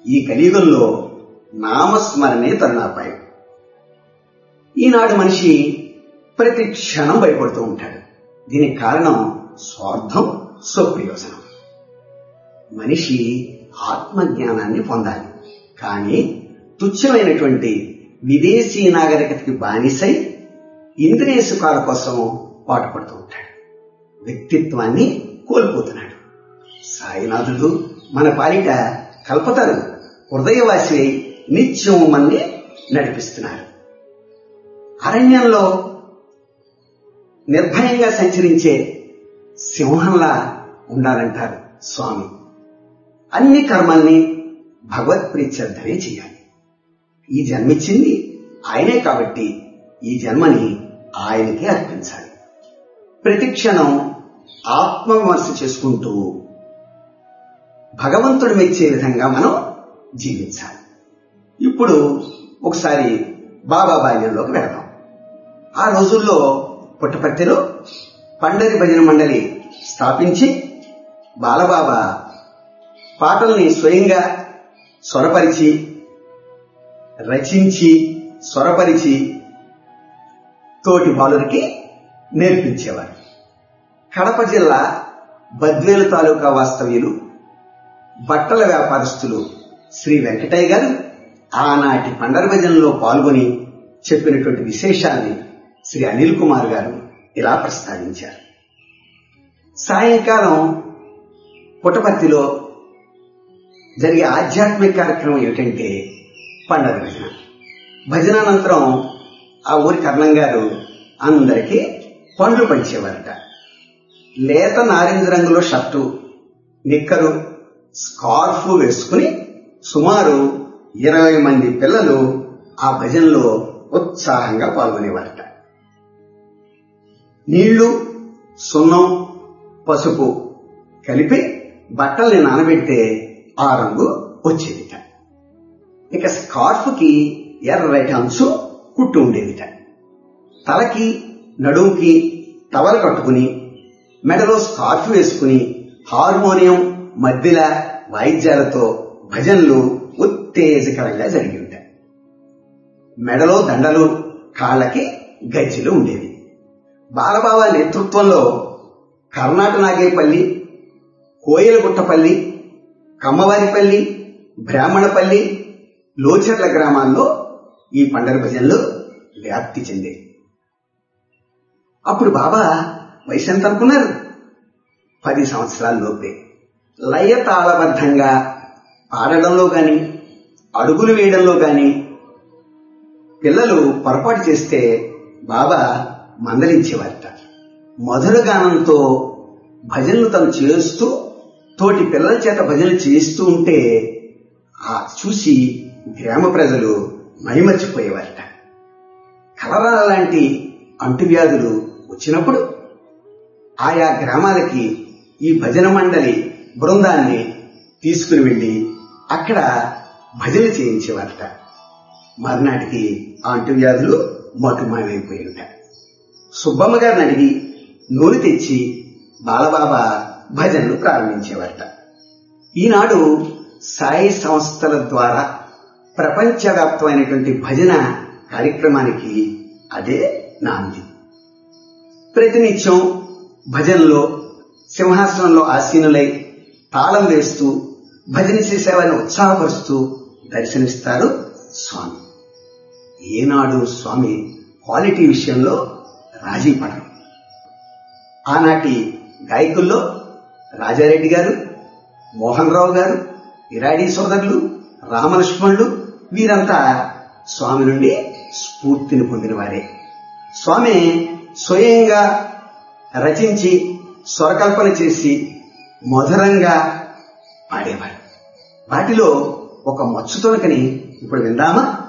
ఈ కలియుగంలో నామస్మరణే తరుణాపాయం ఈనాడు మనిషి ప్రతి క్షణం భయపడుతూ ఉంటాడు దీనికి కారణం స్వార్థం స్వప్రయోజనం మనిషి ఆత్మజ్ఞానాన్ని పొందాలి కానీ తుచ్చమైనటువంటి విదేశీ నాగరికతకి బానిసై ఇంద్రియ సుఖాల కోసం పాటుపడుతూ ఉంటాడు వ్యక్తిత్వాన్ని కోల్పోతున్నాడు సాయినాథుడు మన పాలిట కల్పతరు హృదయవాసి అయి నిత్యం మన్ని నడిపిస్తున్నారు అరణ్యంలో నిర్భయంగా సంచరించే సింహంలా ఉండాలంటారు స్వామి అన్ని కర్మల్ని భగవత్ ప్రీత్యర్థమే చేయాలి ఈ జన్మిచ్చింది ఆయనే కాబట్టి ఈ జన్మని ఆయనకే అర్పించాలి ప్రతి క్షణం ఆత్మవిమర్శ చేసుకుంటూ భగవంతుడు మెచ్చే విధంగా మనం జీవించాలి ఇప్పుడు ఒకసారి బాబా బాల్యంలోకి వెళదాం ఆ రోజుల్లో పుట్టపర్తిలో పండరి భజన మండలి స్థాపించి బాలబాబా పాటల్ని స్వయంగా స్వరపరిచి రచించి స్వరపరిచి తోటి బాలురికి నేర్పించేవారు కడప జిల్లా బద్వేలు తాలూకా వాస్తవ్యులు బట్టల వ్యాపారస్తులు శ్రీ వెంకటయ్య గారు ఆనాటి పండర భజనలో పాల్గొని చెప్పినటువంటి విశేషాన్ని శ్రీ అనిల్ కుమార్ గారు ఇలా ప్రస్తావించారు సాయంకాలం పుటపర్తిలో జరిగే ఆధ్యాత్మిక కార్యక్రమం ఏమిటంటే పండగ భజన భజనానంతరం ఆ ఊరి కర్ణం గారు అందరికీ పండ్లు పంచేవారట లేత నారింజ రంగులో షర్టు నిక్కరు స్కార్ఫ్ వేసుకుని సుమారు ఇరవై మంది పిల్లలు ఆ భజనలో ఉత్సాహంగా పాల్గొనేవారట నీళ్లు సున్నం పసుపు కలిపి బట్టల్ని నానబెడితే ఆ రంగు వచ్చేదిట ఇక స్కార్ఫ్ కి ఎర్రటి అంచు కుట్టు ఉండేదిట తలకి నడుంకి టవల్ కట్టుకుని మెడలో స్కార్ఫ్ వేసుకుని హార్మోనియం మధ్యల వాయిద్యాలతో భజనలు ఉత్తేజకరంగా జరిగి ఉంటాయి మెడలో దండలు కాళ్ళకి గజ్జలు ఉండేవి బాలబాబా నేతృత్వంలో కర్ణాట నాగేపల్లి కోయలగుట్టపల్లి కమ్మవారిపల్లి బ్రాహ్మణపల్లి లోచర్ల గ్రామాల్లో ఈ పండగ భజనలు వ్యాప్తి చెందేవి అప్పుడు బాబా వయసు ఎంత అనుకున్నారు పది సంవత్సరాల లోపే లయ తాళబద్ధంగా పాడడంలో గాని అడుగులు వేయడంలో గాని పిల్లలు పొరపాటు చేస్తే బాబా మందలించేవారట మధుర గానంతో భజనలు తను చేస్తూ తోటి పిల్లల చేత భజనలు చేస్తూ ఉంటే ఆ చూసి గ్రామ ప్రజలు మైమర్చిపోయేవారట కలరా లాంటి అంటువ్యాధులు వచ్చినప్పుడు ఆయా గ్రామాలకి ఈ భజన మండలి బృందాన్ని తీసుకుని వెళ్లి అక్కడ భజన చేయించేవారట మర్నాటికి ఆ అంటువ్యాధులు మటుమాయమైపోయి ఉంటాయి సుబ్బమ్మ గారిని అడిగి నూనె తెచ్చి బాలబాబా భజనలు ప్రారంభించేవారట ఈనాడు సాయి సంస్థల ద్వారా ప్రపంచవ్యాప్తమైనటువంటి భజన కార్యక్రమానికి అదే నాంది ప్రతినిత్యం భజనలో సింహాసనంలో ఆసీనులై తాళం వేస్తూ భజన చేసేవారిని ఉత్సాహపరుస్తూ దర్శనమిస్తారు స్వామి ఏనాడు స్వామి క్వాలిటీ విషయంలో రాజీ పడరు ఆనాటి గాయకుల్లో రాజారెడ్డి గారు మోహన్ రావు గారు ఇరాడీ సోదరులు రామలక్ష్మణులు వీరంతా స్వామి నుండి స్ఫూర్తిని పొందిన వారే స్వామి స్వయంగా రచించి స్వరకల్పన చేసి మధురంగా పాడేవారు వాటిలో ఒక మచ్చు తొనకని ఇప్పుడు విందామా